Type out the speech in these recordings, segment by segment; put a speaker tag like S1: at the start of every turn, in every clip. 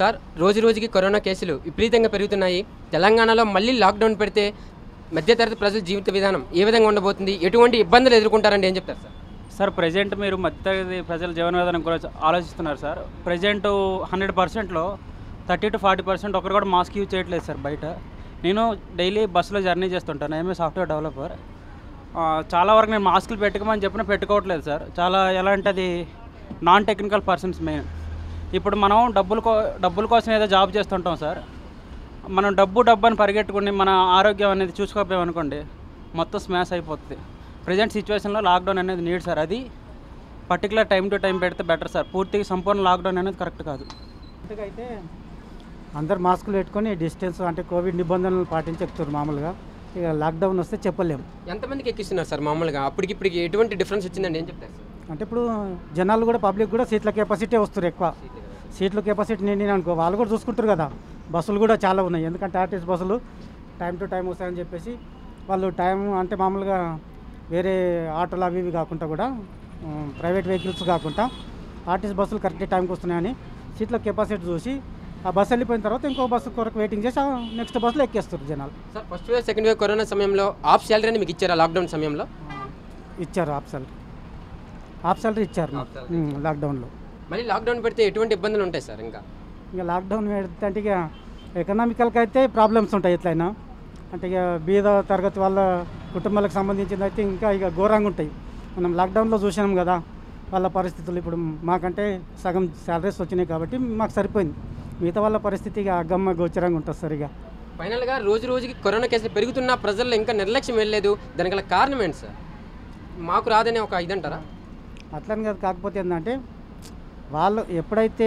S1: Sir రోజు రోజుకి corona కేసులు విపరీతంగా పెరుగుతున్నాయి తెలంగాణలో మళ్ళీ లాక్డౌన్ పెడితే మధ్యతరగతి ప్రజల జీవిత విధానం ఏ విధంగా ఉండబోతుంది ఎటువంటి ఇబ్బందులు ఎదుర్కొంటారండి ఏం చెప్తారు సార్
S2: సార్ ప్రజెంట్ మీరు మధ్యతరగతి ప్రజల జీవన విధానం గురించి ఆలోచిస్తున్నారు సార్ ప్రజెంట్ హండ్రెడ్ పర్సెంట్లో థర్టీ టు ఫార్టీ పర్సెంట్ ఒకరు కూడా మాస్క్ యూజ్ చేయట్లేదు సార్ బయట నేను డైలీ బస్సులో జర్నీ చేస్తుంటాను ఏమే సాఫ్ట్వేర్ డెవలపర్ ఆ, చాలా వరకు నేను మాస్కులు పెట్టుకోమని చెప్పినా పెట్టుకోవట్లేదు సార్ చాలా ఎలా అంటే అది నాన్ టెక్నికల్ పర్సన్స్ మెయిన్ ఇప్పుడు మనం డబ్బుల కో డబ్బుల కోసం ఏదో జాబ్ చేస్తుంటాం సార్ మనం డబ్బు డబ్బు అని పరిగెట్టుకుని మన ఆరోగ్యం అనేది చూసుకోపోయామనుకోండి మొత్తం స్మాష్ అయిపోతుంది ప్రజెంట్ సిచ్యువేషన్లో లాక్డౌన్ అనేది నీడ్ సార్ అది పర్టికులర్ టైం టు టైం పెడితే బెటర్ సార్ పూర్తిగా సంపూర్ణ లాక్డౌన్ అనేది కరెక్ట్ కాదు
S3: అయితే అందరు మాస్కులు పెట్టుకొని డిస్టెన్స్ అంటే కోవిడ్ నిబంధనలు పాటించి ఎక్కుతారు మామూలుగా ఇక లాక్డౌన్ వస్తే చెప్పలేము
S1: ఎంతమందికి ఎక్కిస్తున్నారు సార్ మామూలుగా అప్పటికి ఇప్పటికి ఎటువంటి డిఫరెన్స్ వచ్చిందండి ఏం చెప్తారు సార్
S3: అంటే ఇప్పుడు జనాలు కూడా పబ్లిక్ కూడా సీట్ల కెపాసిటీ వస్తారు ఎక్కువ సీట్ల కెపాసిటీ నిండిన అనుకో వాళ్ళు కూడా చూసుకుంటారు కదా బస్సులు కూడా చాలా ఉన్నాయి ఎందుకంటే ఆర్టీసీ బస్సులు టైం టు టైం వస్తాయని చెప్పేసి వాళ్ళు టైం అంటే మామూలుగా వేరే ఆటోలు అవి ఇవి కాకుండా కూడా ఉమ్, ప్రైవేట్ వెహికల్స్ కాకుండా ఆర్టీసీ బస్సులు కరెక్ట్ టైంకి వస్తున్నాయని సీట్ల కెపాసిటీ చూసి ఆ బస్సు వెళ్ళిపోయిన తర్వాత ఇంకో బస్సు కొరకు వెయిటింగ్ చేసి నెక్స్ట్ బస్సులో ఎక్కేస్తారు జనాలు
S1: sir first wave second wave corona సమయంలో ఆఫ్ శాలరీని మీకు ఇచ్చారా లాక్డౌన్ సమయంలో
S3: ఇచ్చారు ఆఫ్ సాలరీ ఆఫ్ సాలరీ ఇచ్చారు
S1: Half salary
S3: ఉమ్, లాక్డౌన్లో
S1: మళ్ళీ లాక్డౌన్ పెడితే ఎటువంటి ఇబ్బందులు ఉంటాయి సార్ ఇంకా
S3: ఇక లాక్డౌన్ పెడితే అంటే ఇక ఎకనామికల్కి అయితే ప్రాబ్లమ్స్ ఉంటాయి ఎట్లయినా అంటే ఇక బీద తరగతి వాళ్ళ కుటుంబాలకు సంబంధించింది అయితే ఇంకా ఇక ఘోరంగా ఉంటాయి మనం లాక్డౌన్లో చూసినాం కదా వాళ్ళ పరిస్థితులు ఇప్పుడు మాకంటే సగం శాలరీస్ వచ్చినాయి కాబట్టి మాకు సరిపోయింది మిగతా వాళ్ళ పరిస్థితి ఇక అగ్గమ్మ గోచరంగా ఉంటుంది సార్ ఇక
S1: ఫైనల్గా రోజు రోజుకి కరోనా కేసులు పెరుగుతున్న ప్రజల్లో ఇంకా నిర్లక్ష్యం వెళ్ళలేదు దానికి గల కారణం ఏంటి సార్ మాకు రాదనే ఒక ఇదంటారా
S3: అట్లని కాదు కాకపోతే ఏంటంటే వాళ్ళు ఎప్పుడైతే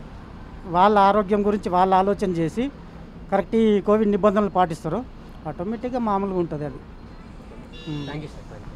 S3: వాళ్ళ ఆరోగ్యం గురించి వాళ్ళు ఆలోచన చేసి కరెక్ట్ ఈ కోవిడ్ నిబంధనలు పాటిస్తారో ఆటోమేటిక్గా మామూలుగా ఉంటుంది అది ఉమ్.
S1: Thank you sir